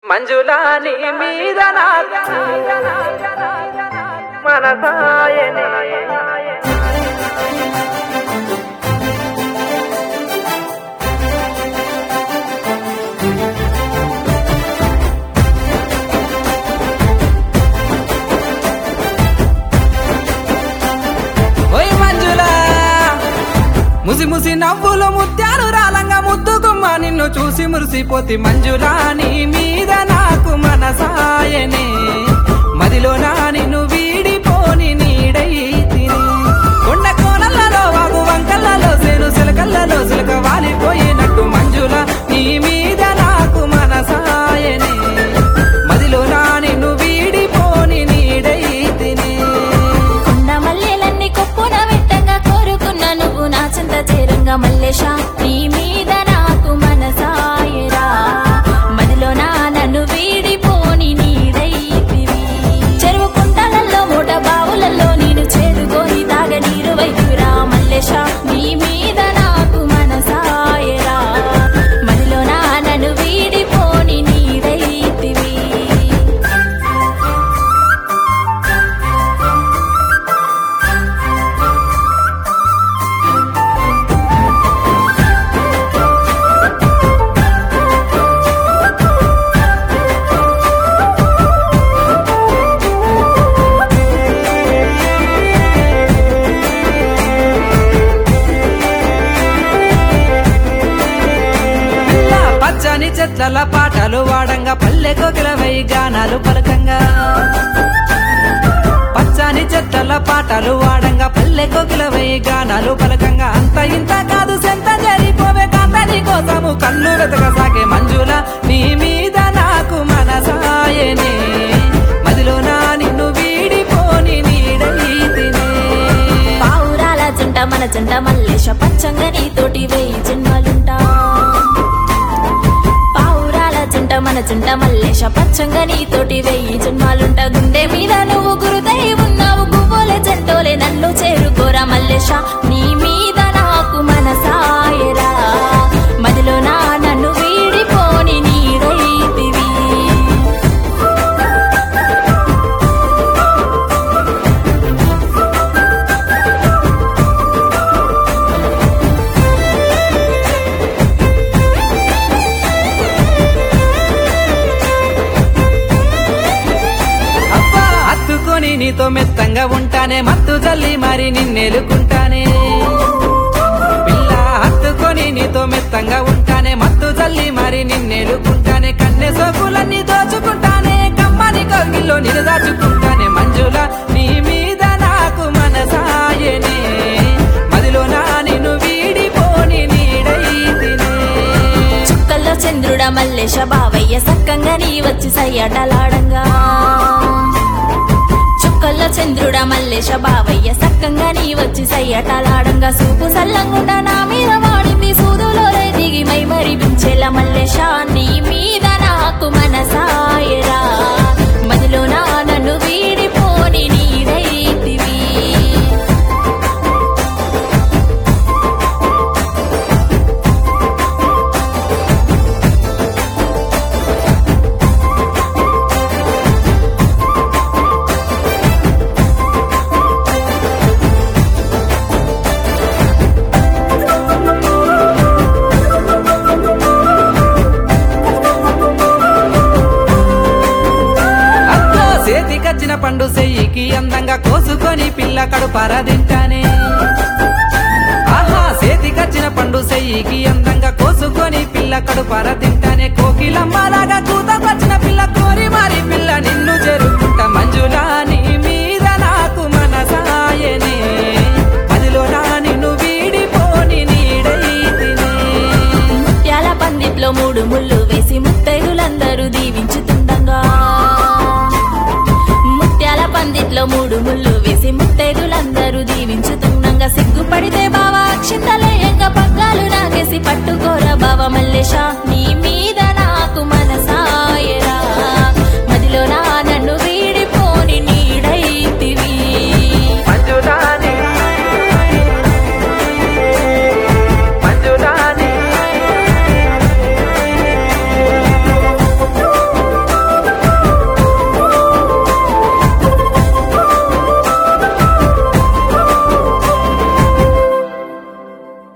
మంజులా నీ మీద నాకు మనసాయనే ఓయ్ మంజులా ముసి ముసి నవ్వులు ముత్యాలు రాలంగా ముద్దుగుమ్మ నిన్ను చూసి మురిసిపోతి మంజులా నీ మీద నాకు మనసాయనే మదిలో నా నిన్ను వీడిపోని నీడై తిని కొండ కోనలలో వాగు వంకలలో సేను సిలకల్లలో సిలక వాలిపోయినట్టు మంజుల నీ మీద నాకు మనసాయనే మదిలో నా నిన్ను వీడిపోని నీడై తిని కొండ మల్లెలన్నీ కొప్పున వెట్టంగా కోరుకున్న నువ్వు నా చింత చేరంగా మల్లేశ నీ మీద నాకు మనసాయరా మదిలో నా నన్ను వీడిపోని నీడైతివి చెరువు కుంటలలో మూట బావులలో నేను చేరుకొని తాగ నీరు వైపురా మల్లేశ నీ మీద నాకు మనసాయరా మదిలో నా నన్ను వీడిపోని నీడైతివి పిల్ల పచ్చని చెట్ల పాటలు వాడంగా పల్లె కోకిలవై గానాలు పలకంగా పచ్చని చెట్ల పాటలు వాడంగా పల్లె కోకిలవై గానాలు పలకంగా అంత ఇంత కాదు సెంత జరిపోవే కాంతని కోసము కన్ను వెతక సాగే మంజుల నీ మీద నాకు మనసాయనే మదిలో నా నిన్ను వీడిపోని నీడై తినే పావురాల జంట మన జంట మల్లేశ పచ్చంగా నీతోటి వెయ్యి జన్మలుంటా పావురాల జంట మన జంట మల్లేశ పచ్చంగా నీతోటి వెయ్యి జన్మాలుంటా గుండె మీద నువ్వు గురుదై ఉన్నావు గువ్వోలే జంటోలే నన్ను చేరుకోరా మల్లేశ నీ మీద నాకు మనసాయరా మదిలో నా నన్ను వీడిపోని నీడైతివి అబ్బా హత్తుకొని నీతో మెత్తంగా ఉంటానే మత్తు జల్లి మరి నిన్నెలుకుంటానే పిల్ల హత్తుకొని నీతో మెత్తంగా ఉంటానే మత్తు జల్లి మరి నిన్నెలుకుంటానే కన్నె సోకులన్నీ దోచుకుంటానే కమ్మని కౌగిల్లో నిన్ను దాచుకుంటానే మంజుల నీ మీద నాకు మనసాయనే మదిలో నా నిన్ను వీడిపోని నీడై తినే చుక్కల్లో చంద్రుడ మల్లేశ బావయ్య సక్కంగా నీ వచ్చి సయ్యటలాడంగా చుక్కల్లో చంద్రుడ మల్లేశ బావయ్య సక్కంగా నీ వచ్చి సయ్యటలాడంగా సూపు సల్లంగుండా నా మీద వాడింది సూదులో దిగి మై మరిపించేలా మల్లేశ నీ మీద నాకు మనసాయరా మదిలో నా నన్ను వీడిపోని నీడైతివి అత్తో చేతికచ్చిన పండు సెయ్యికి అందంగా కోసుకొని పిల్ల కడుపార తింటానే ఆహా చేతికచ్చిన పండు సెయ్యికి అందంగా కోసుకొని పిల్ల కడుపార తింటానే కోకిలమ్మలాగా కూతకొచ్చిన పిల్ల కోరి మారి పిల్ల నిన్ను జరుపుకుంటా మంజులా నీ మీద నాకు మనసాయనే మదిలో నా నిన్ను వీడిపోని నీడై తినే ముత్యాల పందిట్లో మూడు ముళ్ళు వేసి ముత్తైదులందరూ దీవించుతుండగా ముత్యాల పందిట్లో మూడు ముళ్ళు వేసి ముత్తైదులందరూ దీవించుతుండగా సిగ్గుపడితే బావా అక్షింతలేయంగా పగ్గాలు నాగేసి పట్టుకోరా బావ మల్లేశ నీ మీ